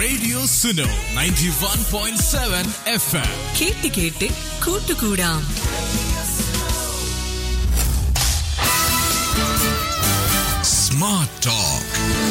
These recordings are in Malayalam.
Radio Suno 91.7 FM. കേട്ട് കേട്ട് കൂട്ടുകൂടാം Smart Talk.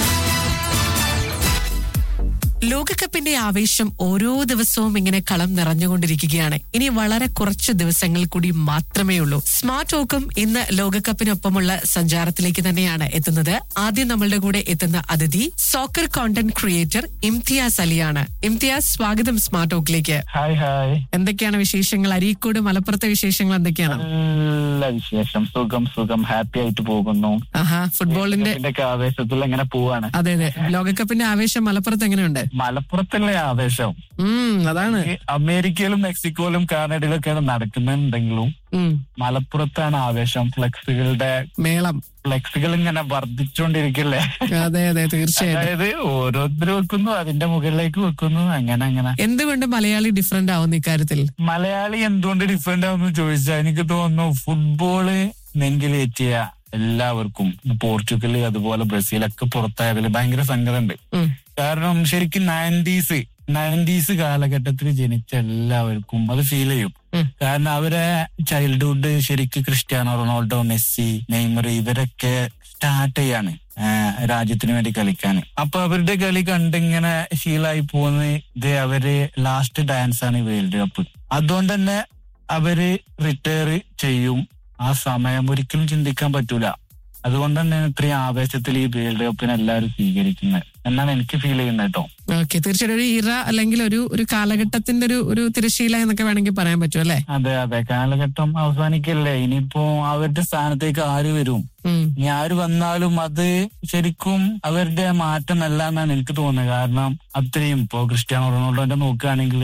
ലോകകപ്പിന്റെ ആവേശം ഓരോ ദിവസവും ഇങ്ങനെ കളം നിറഞ്ഞുകൊണ്ടിരിക്കുകയാണ് ഇനി വളരെ കുറച്ച് ദിവസങ്ങൾ കൂടി മാത്രമേ ഉള്ളൂ സ്മാർട്ട് ടോക്കും ഇന്ന് ലോകകപ്പിനൊപ്പമുള്ള സഞ്ചാരത്തിലേക്ക് തന്നെയാണ് എത്തുന്നത് ആദ്യം നമ്മളുടെ കൂടെ എത്തുന്ന അതിഥി സോക്കർ കോണ്ടന്റ് ക്രിയേറ്റർ ഇംതിയാസ് അലിയാണ് ഇംതിയാസ് സ്വാഗതം സ്മാർട്ട് ടോക്കിലേക്ക് ഹായ് ഹായ് എന്തൊക്കെയാണ് വിശേഷങ്ങൾ അരീക്കോട് മലപ്പുറത്തെ വിശേഷങ്ങൾ എന്തൊക്കെയാണ് നല്ല വിശേഷം സുഖം സുഖം ഹാപ്പി ആയിട്ട് പോകുന്നു ആഹാ ഫുട്ബോളിന്റെ ഇതിന്റെ ഒക്കെ ആവേശത്തിൽ എങ്ങനെ പോവാണ് അതെ അതെ ലോകകപ്പിന്റെ ആവേശം മലപ്പുറത്ത് എങ്ങനെയുണ്ട് മലപ്പുറത്തല്ലേ ആവേശം ഉം അതാണ് ഈ അമേരിക്കയിലും മെക്സിക്കോയിലും കാനഡയിലും ഒക്കെയാണ് നടക്കുന്നുണ്ടെങ്കിലും ഉം മലപ്പുറത്താണ് ആവേശം ഫ്ലെക്സുകളുടെ മേളം ഫ്ലെക്സുകൾ ഇങ്ങനെ വർദ്ധിച്ചുകൊണ്ടിരിക്കില്ലേ അതെ അതെ തീർച്ചയായിട്ടും അതായത് ഓരോരുത്തർ വെക്കുന്നു അതിന്റെ മുകളിലേക്ക് വെക്കുന്നു അങ്ങനെ അങ്ങനെ എന്തുകൊണ്ട് മലയാളി ഡിഫറെന്റ് ആവുന്നു ഇക്കാര്യത്തിൽ മലയാളി എന്തുകൊണ്ട് ഡിഫറെന്റ് ആവുന്നു ചോദിച്ചാൽ എനിക്ക് തോന്നുന്നു ഫുട്ബോള് നെഞ്ചിലേറ്റിയ എല്ലാവർക്കും പോർച്ചുഗൽ അതുപോലെ ബ്രസീലൊക്കെ പുറത്തായതിൽ ഭയങ്കര സങ്കടമുണ്ട് ഉം. കാരണം ശരിക്കും നയൻറ്റീസ് നയൻറ്റീസ് കാലഘട്ടത്തിൽ ജനിച്ച എല്ലാവർക്കും അത് ഫീൽ ചെയ്യും ഉം. കാരണം അവരെ ചൈൽഡ്ഹുഡ് ശരിക്കും ക്രിസ്ത്യാനോ റൊണാൾഡോ മെസ്സി നെയ്മർ ഇവരൊക്കെ സ്റ്റാർട്ട് ചെയ്യാണ് ആ, രാജ്യത്തിന് വേണ്ടി കളിക്കാൻ അപ്പൊ അവരുടെ കളി കണ്ടിങ്ങനെ ശീലായി പോകുന്ന ഇത് അവര് ലാസ്റ്റ് ഡാൻസ് ആണ് ഈ വേൾഡ് കപ്പ് അതുകൊണ്ട് തന്നെ അവര് റിട്ടയർ ചെയ്യും ആ സമയം ഒരിക്കലും ചിന്തിക്കാൻ പറ്റൂല അതുകൊണ്ട് തന്നെ ഇത്രയും ആവേശത്തിൽ ഈ വേൾഡ് കപ്പിനെ എല്ലാവരും സ്വീകരിക്കുന്നത് എന്നാണ് എനിക്ക് ഫീൽ ചെയ്യുന്നത് കേട്ടോ ഓക്കെ തീർച്ചയായിട്ടും ഒരു ഇറ അല്ലെങ്കിൽ ഒരു ഒരു കാലഘട്ടത്തിന്റെ ഒരു ഒരു തിരശീല എന്നൊക്കെ വേണമെങ്കിൽ പറയാൻ പറ്റും അല്ലെ അതെ അതെ കാലഘട്ടം അവസാനിക്കല്ലേ ഇനിയിപ്പോ അവരുടെ സ്ഥാനത്തേക്ക് ആര് വരും ഉം ഇനി ആര് വന്നാലും അത് ശരിക്കും അവരുടെ മാറ്റമല്ല എന്നാണ് എനിക്ക് തോന്നുന്നത് കാരണം അത്രയും ഇപ്പോ ക്രിസ്ത്യാനോ റൊണാൾഡോന്റെ നോക്കുകയാണെങ്കിൽ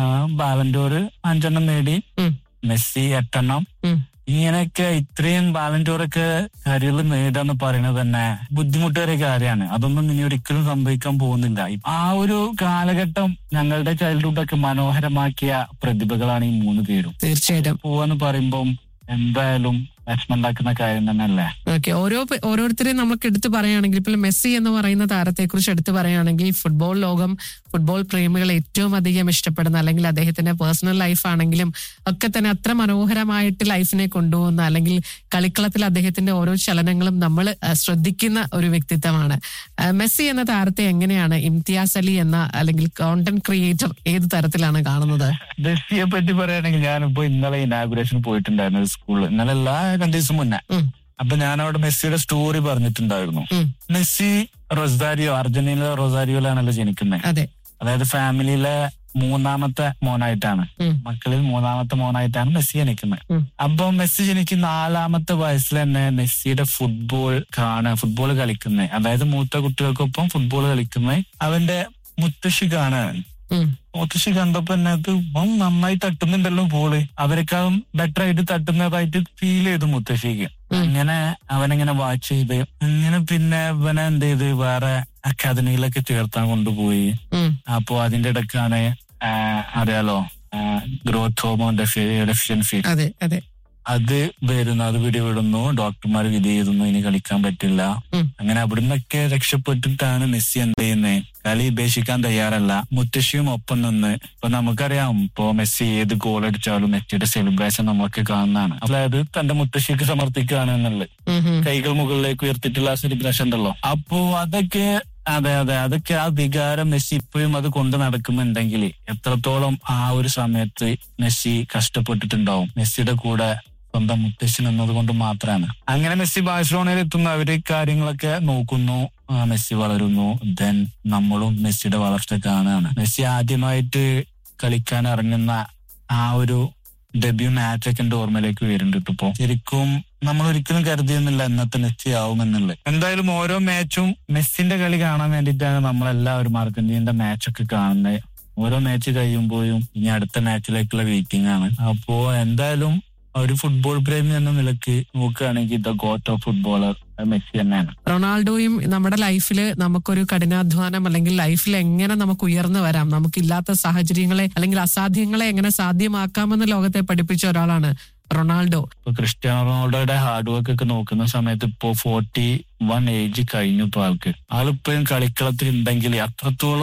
ബാലൻഡോർ അഞ്ചെണ്ണം നേടി ഉം. മെസ്സി എട്ടെണ്ണം ഉം. ഇങ്ങനെയൊക്കെ ഇത്രയും ബാലൻഡോറൊക്കെ കാര്യങ്ങൾ നേടാന്ന് പറയുന്നത് തന്നെ ബുദ്ധിമുട്ടേറിയ കാര്യമാണ് അതൊന്നും ഇനി ഒരിക്കലും സംഭവിക്കാൻ പോകുന്നില്ല ആ ഒരു കാലഘട്ടം ഞങ്ങളുടെ ചൈൽഡ്ഹുഡ് ഒക്കെ മനോഹരമാക്കിയ പ്രതിഭകളാണ് ഈ മൂന്ന് പേരും തീർച്ചയായിട്ടും പോവാന്ന് പറയുമ്പം എന്തായാലും വിഷമുണ്ടാക്കുന്ന കാര്യം തന്നെയല്ലേ ഓക്കെ ഓരോ പേ- ഓരോരുത്തരെയും നമുക്ക് എടുത്തു പറയുകയാണെങ്കിൽ ഇപ്പോൾ മെസ്സി എന്ന് പറയുന്ന താരത്തെ കുറിച്ച് എടുത്തു പറയുകയാണെങ്കിൽ ഫുട്ബോൾ ലോകം ഫുട്ബോൾ പ്രേമികൾ ഏറ്റവും അധികം ഇഷ്ടപ്പെടുന്ന അല്ലെങ്കിൽ അദ്ദേഹത്തിന്റെ പേഴ്സണൽ ലൈഫ് ആണെങ്കിലും ഒക്കെ തന്നെ അത്ര മനോഹരമായിട്ട് ലൈഫിനെ കൊണ്ടുപോകുന്ന അല്ലെങ്കിൽ കളിക്കളത്തിൽ അദ്ദേഹത്തിന്റെ ഓരോ ചലനങ്ങളും നമ്മൾ ശ്രദ്ധിക്കുന്ന ഒരു വ്യക്തിത്വമാണ് ആ, മെസ്സി എന്ന താരത്തെ എങ്ങനെയാണ് ഇംതിയാസ് അലി എന്ന അല്ലെങ്കിൽ കോണ്ടന്റ് ക്രിയേറ്റർ ഏത് തരത്തിലാണ് കാണുന്നത് മെസ്സിയെ പറ്റി പറയുകയാണെങ്കിൽ ഞാനിപ്പോ ഇന്നലെ ഇനാഗുറേഷൻ പോയിട്ടുണ്ടായിരുന്നു ഒരു സ്കൂളിൽ ഇന്നലെ എല്ലാ രണ്ടു ദിവസം മുന്നേ ഉം. അപ്പൊ ഞാൻ അവിടെ മെസ്സിയുടെ സ്റ്റോറി പറഞ്ഞിട്ടുണ്ടായിരുന്നു ഉം. മെസ്സി റൊസാരിയോ അർജന്റീനയിലെ റൊസാരിയോയിലാണല്ലോ ജനിക്കുന്നത് അതെ അതായത് ഫാമിലിയിലെ മൂന്നാമത്തെ മോനായിട്ടാണ് ഉം. മക്കളിൽ മൂന്നാമത്തെ മോനായിട്ടാണ് മെസ്സി ജനിക്കുന്നത് ഉം. അപ്പൊ മെസ്സി ജനിക്കുന്ന നാലാമത്തെ വയസ്സിൽ തന്നെ മെസ്സിയുടെ ഫുട്ബോൾ കാണുക ഫുട്ബോൾ കളിക്കുന്നത് അതായത് മൂത്ത കുട്ടികൾക്കൊപ്പം ഫുട്ബോൾ കളിക്കുന്നത് അവന്റെ മുത്തശ്ശി കാണുകയാണ് ഉം. മുത്തശ്ശി കണ്ടപ്പോ തന്നെ അത് അവൻ നന്നായി തട്ടുന്നുണ്ടല്ലോ ബോള് അവരെക്കാളും ബെറ്റർ ആയിട്ട് തട്ടുന്നതായിട്ട് ഫീൽ ചെയ്തു മുത്തശ്ശിക്ക് ഉം. അങ്ങനെ അവനെങ്ങനെ വാച്ച് ചെയ്ത് അങ്ങനെ പിന്നെ ഇവനെ എന്ത് ചെയ്ത് വേറെ അക്കാദമിയിലൊക്കെ ചേർത്താൻ കൊണ്ടുപോയി ഉം. അപ്പോ അതിന്റെ ഇടക്കാണ് ആ, അറിയാലോ ഗ്രോത്ത് ഹോമോൺ ഡെഫിഷ്യൻസി അതെ അതെ അത് വരുന്നു അത് പിടിവിടുന്നു ഡോക്ടർമാർ വിധി ചെയ്തുന്നു ഇനി കളിക്കാൻ പറ്റില്ല ഉം. അങ്ങനെ അവിടുന്നൊക്കെ രക്ഷപ്പെട്ടിട്ടാണ് മെസ്സി എന്ത് ചെയ്യുന്നത് കളി ഉപേക്ഷിക്കാൻ തയ്യാറല്ല മുത്തശ്ശിയും ഒപ്പം നിന്ന് ഇപ്പൊ നമുക്കറിയാം ഇപ്പൊ മെസ്സി ഏത് ഗോൾ അടിച്ചാലും മെസ്സിയുടെ സെലിബ്രേഷൻ നമ്മളൊക്കെ കാണുന്നതാണ് അതായത് തന്റെ മുത്തശ്ശിക്ക് സമർപ്പിക്കുകയാണ് എന്നുള്ളത് ഉം ഉം. കൈകൾ മുകളിലേക്ക് ഉയർത്തിയിട്ടുള്ള സെലിബ്രേഷൻ ഉണ്ടല്ലോ അപ്പോ അതൊക്കെ അതെ അതെ അതൊക്കെ ആ വികാരം മെസ്സി ഇപ്പോഴും അത് കൊണ്ട് നടക്കുന്നുണ്ടെങ്കിൽ എത്രത്തോളം ആ ഒരു സമയത്ത് മെസ്സി കഷ്ടപ്പെട്ടിട്ടുണ്ടാവും മെസ്സിയുടെ കൂടെ സ്വന്തം മുത്തശ്ശൻ എന്നതുകൊണ്ട് മാത്രമാണ് അങ്ങനെ മെസ്സി ബാഴ്സലോണയിൽ എത്തുന്ന അവര് കാര്യങ്ങളൊക്കെ നോക്കുന്നു ആ, മെസ്സി വളരുന്നു ദെൻ നമ്മളും മെസ്സിയുടെ വളർച്ച കാണുകയാണ് മെസ്സി ആദ്യമായിട്ട് കളിക്കാൻ ഇറങ്ങുന്ന ആ ഒരു ഡെബ്യൂ മാച്ച് ഒക്കെ എന്റെ ഓർമ്മയിലേക്ക് വരുന്നുണ്ട് ഇപ്പോ ശരിക്കും നമ്മൾ ഒരിക്കലും കരുതിയൊന്നുമില്ല എന്നത്തെ മെസ്സി ആവുമെന്നുള്ളത് എന്തായാലും ഓരോ മാച്ചും മെസ്സിന്റെ കളി കാണാൻ വേണ്ടിയിട്ടാണ് നമ്മളെല്ലാവരും അർജന്റീനയുടെ മാച്ചൊക്കെ കാണുന്നത് ഓരോ മാച്ച് കഴിയുമ്പോഴും ഇനി അടുത്ത മാച്ചിലേക്കുള്ള വെയിറ്റിംഗ് ആണ് അപ്പോ എന്തായാലും ഒരു ഫുട്ബോൾ പ്രേമി എന്ന നിലക്ക് നോക്കുകയാണെങ്കിൽ the GOAT of footballer Messi തന്നെയാണ് റൊണാൾഡോയും നമ്മുടെ ലൈഫിൽ നമുക്കൊരു കഠിനാധ്വാനം അല്ലെങ്കിൽ ലൈഫിൽ എങ്ങനെ നമുക്ക് ഉയർന്നു വരാം നമുക്കില്ലാത്ത സാഹചര്യങ്ങളെ അല്ലെങ്കിൽ അസാധ്യങ്ങളെ എങ്ങനെ സാധ്യമാക്കാമെന്ന് ലോകത്തെ പഠിപ്പിച്ച ഒരാളാണ് റൊണാൾഡോ ഇപ്പൊ ക്രിസ്ത്യാനോ റൊണാൾഡോയുടെ ഹാർഡ് വർക്ക് ഒക്കെ നോക്കുന്ന സമയത്ത് ഇപ്പോ ഫോർട്ടി വൺ ഏജ് കഴിഞ്ഞു ഇപ്പൊ ആൾക്ക് ആളിപ്പോഴും കളിക്കളത്തിൽ ഉണ്ടെങ്കിൽ അത്രത്തോളം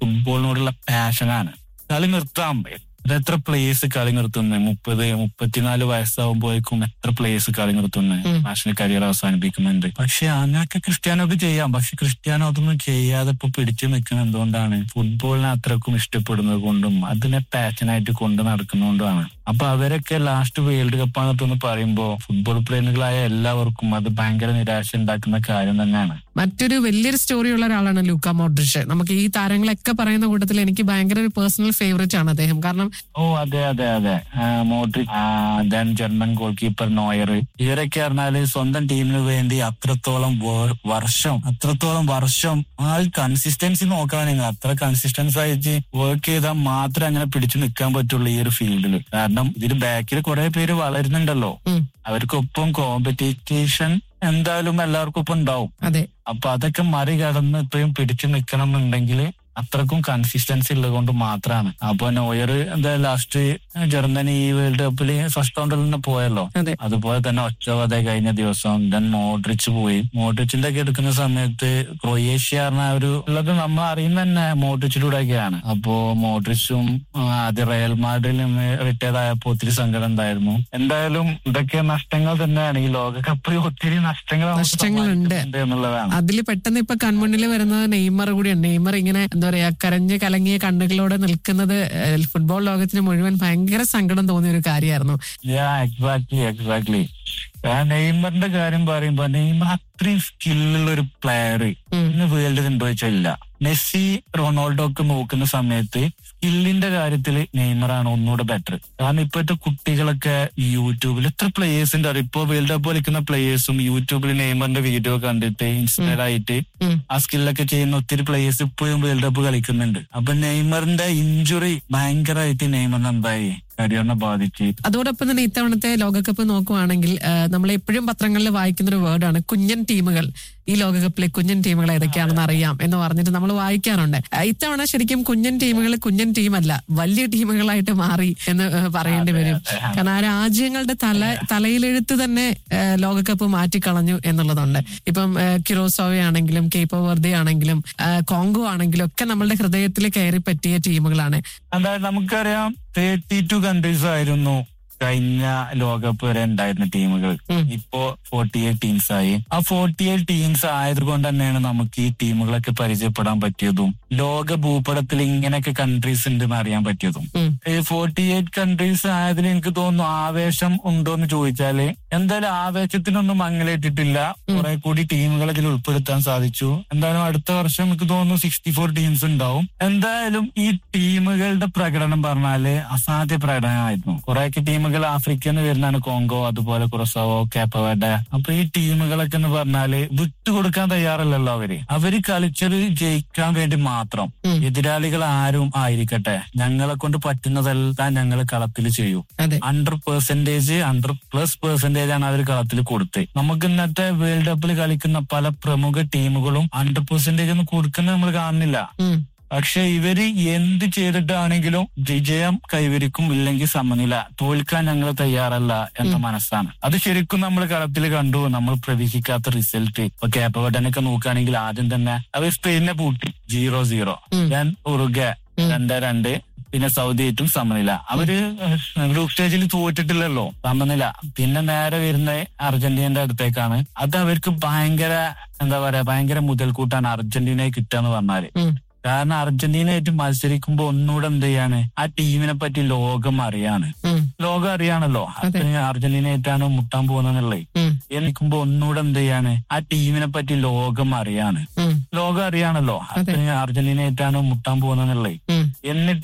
ഫുട്ബോളിനോടുള്ള പാഷനാണ് കളി നിർത്താൻ എത്ര പ്ലേയേഴ്സ് കളി നിർത്തുന്നത് മുപ്പത് മുപ്പത്തിനാല് വയസ്സാവുമ്പോഴേക്കും എത്ര പ്ലേയേഴ്സ് കളി നിർത്തുന്നത് ഉം. നാഷണൽ കരിയർ അവസാനിപ്പിക്കുന്നുണ്ട് പക്ഷെ അങ്ങനെയൊക്കെ ക്രിസ്ത്യാനോക്ക് ചെയ്യാം പക്ഷെ ക്രിസ്ത്യാനോ അതൊന്നും ചെയ്യാതെ ഇപ്പൊ പിടിച്ചു നിൽക്കുന്നത് എന്തുകൊണ്ടാണ് ഫുട്ബോളിനെ അത്രക്കും ഇഷ്ടപ്പെടുന്നത് കൊണ്ടും അതിനെ പാഷനായിട്ട് കൊണ്ട് നടക്കുന്നതുകൊണ്ടാണ് അപ്പൊ അവരൊക്കെ ലാസ്റ്റ് വേൾഡ് കപ്പാണെന്ന് പറയുമ്പോ ഫുട്ബോൾ പ്രേമികളായ എല്ലാവർക്കും അത് ഭയങ്കര നിരാശ ഉണ്ടാക്കുന്ന കാര്യം തന്നെയാണ് മറ്റൊരു വലിയൊരു സ്റ്റോറി ഉള്ള ഒരാളാണ് ലൂക്ക മോഡ്രിച്ച് നമുക്ക് ഈ താരങ്ങളൊക്കെ പറയുന്ന കൂട്ടത്തിൽ എനിക്ക് ഭയങ്കര ഒരു പേഴ്സണൽ ഫേവറേറ്റ് ആണ് അദ്ദേഹം കാരണം ഓ അതെ അതെ അതെ മോട്രി then German goalkeeper Neuer ഇവരൊക്കെ പറഞ്ഞാല് സ്വന്തം ടീമിന് വേണ്ടി അത്രത്തോളം വോ- വർഷം അത്രത്തോളം വർഷം ആ കൺസിസ്റ്റൻസി നോക്കുകയാണെങ്കിൽ അത്ര കൺസിസ്റ്റൻസ് ആയിട്ട് വർക്ക് ചെയ്താൽ മാത്രമേ അങ്ങനെ പിടിച്ചു നിൽക്കാൻ പറ്റുള്ളൂ ഈ ഒരു ഫീൽഡിൽ കാരണം ഇതിൽ ബാക്കിൽ കുറെ പേര് വളരുന്നുണ്ടല്ലോ ഉം, അവർക്കൊപ്പം കോമ്പറ്റീഷൻ എന്തായാലും എല്ലാവർക്കും ഒപ്പം ഉണ്ടാവും അതെ അപ്പൊ അതൊക്കെ മറികടന്ന് ഇപ്പോഴും പിടിച്ചു നിൽക്കണം എന്നുണ്ടെങ്കിൽ അത്രക്കും കൺസിസ്റ്റൻസി ഉള്ളത് കൊണ്ട് മാത്രമാണ് അപ്പൊ നോയർ എന്താ ലാസ്റ്റ് ജർമ്മനി ഈ വേൾഡ് കപ്പിൽ ഫസ്റ്റ് റൗണ്ടിൽ നിന്ന് പോയല്ലോ അതെ അതുപോലെ തന്നെ ഒറ്റവധ കഴിഞ്ഞ ദിവസം ദെൻ മോഡ്രിച്ച് പോയി മോഡ്രിച്ചിന്റെ ഒക്കെ എടുക്കുന്ന സമയത്ത് ക്രൊയേഷ്യ പറഞ്ഞ ആ ഒരു ഉള്ളത് നമ്മൾ അറിയുന്ന തന്നെ മോഡ്രിച്ചിലൂടെയൊക്കെയാണ് അപ്പോ മോഡ്രിച്ചും ആ, ആദ്യം റയൽ മാഡ്രിൽ നിന്ന് റിട്ടയർഡ് ആയപ്പോ ഒത്തിരി സങ്കടം ഉണ്ടായിരുന്നു എന്തായാലും ഇതൊക്കെ നഷ്ടങ്ങൾ തന്നെയാണ് ഈ ലോകകപ്പിൽ ഒത്തിരി നഷ്ടങ്ങൾ നമുക്ക് നഷ്ടങ്ങളുണ്ട്. സമ്മാനിക്കുന്നുണ്ട് എന്നുള്ളതാണ് അതിൽ പെട്ടെന്ന് ഇപ്പൊ കൺമുന്നിൽ വരുന്നത് നെയ്മർ കൂടിയാണ് നെയ്മർ ഇങ്ങനെ എന്താ പറയാ കരഞ്ഞ് കലങ്ങിയ കണ്ണുകളോടെ നിൽക്കുന്നത് ഏഹ്, ഫുട്ബോൾ ലോകത്തിന് മുഴുവൻ ഭയങ്കര സങ്കടം തോന്നിയ ഒരു കാര്യമായിരുന്നു എക്സാക്ട്ലി എക്സാക്ട്ലി നെയ്മറിന്റെ കാര്യം പറയുമ്പോ നെയ്മർ അത്രയും സ്കില്ലുള്ള ഒരു പ്ലെയർ ഉം. ഇന്ന് വേൾഡിൽ ഉണ്ടോ വെച്ചാൽ ഇല്ല മെസ്സി റൊണാൾഡോ ഒക്കെ നോക്കുന്ന സമയത്ത് സ്കില്ലിന്റെ കാര്യത്തിൽ നെയ്മറാണ് ഒന്നുകൂടെ ബെറ്റർ കാരണം ഇപ്പോഴത്തെ കുട്ടികളൊക്കെ ഈ യൂട്യൂബിൽ എത്ര പ്ലേയേഴ്സ് ഉണ്ട് അറിയോ? ഇപ്പൊ വേൾഡ് കപ്പ് കളിക്കുന്ന പ്ലേയേഴ്സും യൂട്യൂബിൽ നെയ്മറിന്റെ വീഡിയോ കണ്ടിട്ട് ഇൻസ്പയർ ആയിട്ട് ഉം. ആ സ്കില്ലൊക്കെ ചെയ്യുന്ന ഒത്തിരി പ്ലേയേഴ്സ് ഇപ്പോഴും വേൾഡ് കപ്പ് കളിക്കുന്നുണ്ട് അപ്പൊ നെയ്മറിന്റെ ഇഞ്ചുറി ഭയങ്കരമായിട്ട് നെയ്മറിനെ എന്തായി കരിയറിനെ ബാധിച്ച് അതോടൊപ്പം തന്നെ ഇത്തവണത്തെ ലോകകപ്പ് നോക്കുവാണെങ്കിൽ നമ്മൾ എപ്പോഴും പത്രങ്ങളിൽ വായിക്കുന്ന ഒരു വേർഡാണ് കുഞ്ഞൻ ടീമുകൾ ഈ ലോകകപ്പിലെ കുഞ്ഞൻ ടീമുകൾ ഏതൊക്കെയാണെന്ന് അറിയാം എന്ന് പറഞ്ഞിട്ട് നമ്മൾ വായിക്കാറുണ്ട് ആ, ഇത്തവണ ശരിക്കും കുഞ്ഞൻ ടീമുകൾ കുഞ്ഞൻ ടീമല്ല വലിയ ടീമുകളായിട്ട് മാറി എന്ന് ഏഹ്, പറയേണ്ടി വരും കാരണം ആ രാജ്യങ്ങളുടെ തല തലയിലെഴുത്ത് തന്നെ ഏഹ്, ലോകകപ്പ് മാറ്റിക്കളഞ്ഞു എന്നുള്ളതുണ്ട് ഇപ്പം ഏഹ്, കിറോസോവ ആണെങ്കിലും കേപ്പോ വെർദെ ആണെങ്കിലും ഏഹ്, കോങ്കോ ആണെങ്കിലും ഒക്കെ നമ്മളുടെ ഹൃദയത്തിൽ കയറി പറ്റിയ ടീമുകളാണ് എന്തായാലും നമുക്കറിയാം തേർട്ടി ടു കൺട്രീസ് ആയിരുന്നു കഴിഞ്ഞ ലോകകപ്പ് വരെ ഉണ്ടായിരുന്ന ടീമുകൾ ഉം. ഇപ്പോ ഫോർട്ടി എയ്റ്റ് ടീംസ് ആയി ആ ഫോർട്ടി എയ്റ്റ് ടീംസ് ആയതുകൊണ്ട് തന്നെയാണ് നമുക്ക് ഈ ടീമുകളൊക്കെ പരിചയപ്പെടാൻ പറ്റിയതും ലോക ഭൂപടത്തിൽ ഇങ്ങനെയൊക്കെ കൺട്രീസ് ഉണ്ടെന്ന് അറിയാൻ പറ്റിയതും ഉം. ഈ ഫോർട്ടി എയ്റ്റ് കൺട്രീസ് ആയതിൽ എനിക്ക് തോന്നുന്നു ആവേശം ഉണ്ടോ എന്ന് ചോദിച്ചാല് എന്തായാലും ആവേശത്തിനൊന്നും മങ്ങലേറ്റിട്ടില്ല കുറെ കൂടി ടീമുകളെ ഇതിൽ ഉൾപ്പെടുത്താൻ സാധിച്ചു എന്തായാലും അടുത്ത വർഷം എനിക്ക് തോന്നുന്നു സിക്സ്റ്റി ഫോർ ടീംസ് ഉണ്ടാവും എന്തായാലും ഈ ടീമുകളുടെ പ്രകടനം പറഞ്ഞാല് അസാധ്യ പ്രകടനമായിരുന്നു കുറെയൊക്കെ ടീമുകൾ ആഫ്രിക്കയിൽ നിന്ന് വരുന്നതാണ് കോങ്കോ അതുപോലെ കുറസോവോ കേപ്പവേഡ അപ്പൊ ഈ ടീമുകളൊക്കെ എന്ന് പറഞ്ഞാല് വിട്ടുകൊടുക്കാൻ തയ്യാറല്ലല്ലോ അവര് അവര് കളിച്ചത് ജയിക്കാൻ വേണ്ടി മാത്രം ഉം. എതിരാളികൾ ആരും ആയിരിക്കട്ടെ ഞങ്ങളെ കൊണ്ട് പറ്റുന്നതെല്ലാം ഞങ്ങൾ കളത്തിൽ ചെയ്യും അതെ hundred percentage hundred plus percentage ആണ് അവർ കളത്തിൽ കൊടുത്തത് നമുക്ക് ഇന്നത്തെ വേൾഡ് കപ്പിൽ കളിക്കുന്ന പല പ്രമുഖ ടീമുകളും ഹൺഡ്രഡ് പെർസെന്റേജ് ഒന്നും കൊടുക്കുന്നത് നമ്മൾ കാണുന്നില്ല ഉം. പക്ഷെ ഇവര് എന്ത് ചെയ്തിട്ടാണെങ്കിലും വിജയം കൈവരിക്കും ഇല്ലെങ്കിൽ സമനില തോൽക്കാൻ ഞങ്ങൾ തയ്യാറല്ല എന്ന മനസ്സാണ് അത് ശരിക്കും നമ്മൾ കളത്തിൽ കണ്ടു നമ്മൾ പ്രതീക്ഷിക്കാത്ത റിസൾട്ട് ഇപ്പൊ കേപ്പവട്ടനൊക്കെ നോക്കുകയാണെങ്കിൽ ആദ്യം തന്നെ അവർ സ്പെയിനെ പൂട്ടി സീറോ സീറോ ഉം. ഞാൻ ഉറുഗ രണ്ട് രണ്ട് പിന്നെ സൗദി ആയിട്ടും സമനില അവര് ഗ്രൂപ്പ് സ്റ്റേജിൽ തോറ്റിട്ടില്ലല്ലോ സമനില പിന്നെ നേരെ വരുന്ന അർജന്റീനയുടെ അടുത്തേക്കാണ് അത് അവർക്ക് ഭയങ്കര എന്താ പറയാ ഭയങ്കര മുതൽക്കൂട്ടാണ് അർജന്റീനയെ കിട്ടുക പറഞ്ഞാല് ഉം. കാരണം അർജന്റീനയായിട്ട് മത്സരിക്കുമ്പോ ഒന്നുകൂടെ എന്ത് ചെയ്യാണ് ആ ടീമിനെ പറ്റി ലോകം അറിയാണ് ഉം. ലോകം അറിയാണല്ലോ അത്രയും അർജന്റീനയായിട്ടാണ് മുട്ടാൻ പോകുന്നതെന്നുള്ളത് ഉം. എനിക്കുമ്പോ ഒന്നുകൂടെ എന്ത് ചെയ്യാണ് ആ ടീമിനെ പറ്റി ലോകം അറിയാണ് ഉം. ലോകം അറിയാണല്ലോ അത്രയും അർജന്റീനയായിട്ടാണ് മുട്ടാൻ പോകുന്നതെന്നുള്ളത് ഉം. എന്നിട്ട്